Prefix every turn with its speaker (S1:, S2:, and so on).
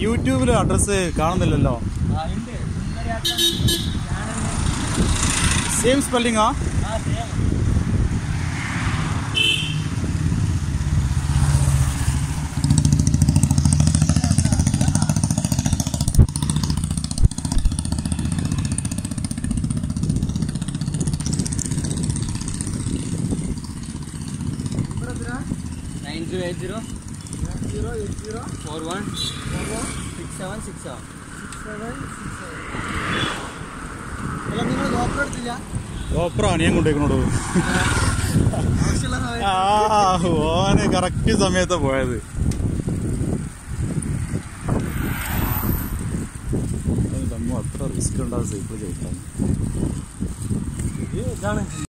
S1: യൂട്യൂബിൽ അഡ്രസ്സ് കാണുന്നില്ലല്ലോ
S2: ആ, ഉണ്ട്. സുന്ദരിയാട്ടം ചാനലില്.
S1: സെയിം സ്പെല്ലിങ്ങാ
S2: ആ, same. Nine zero eight zero four one six seven six seven.
S3: അല്ല നിങ്ങൾ ഡോക്ടർ എടുത്തില്ല
S1: ഓപ്പറ അണിയൻ കൊണ്ടേക്കണോടു
S3: ആവശ്യമുള്ള സമയത്ത്
S1: ആ ഓന് കറക്റ്റ് സമയത്താ പോയത് അത്ര റിസ്ക് ഉണ്ടാവും സൈക്കിൾ ചെയ്താൽ
S2: ഇതാണ്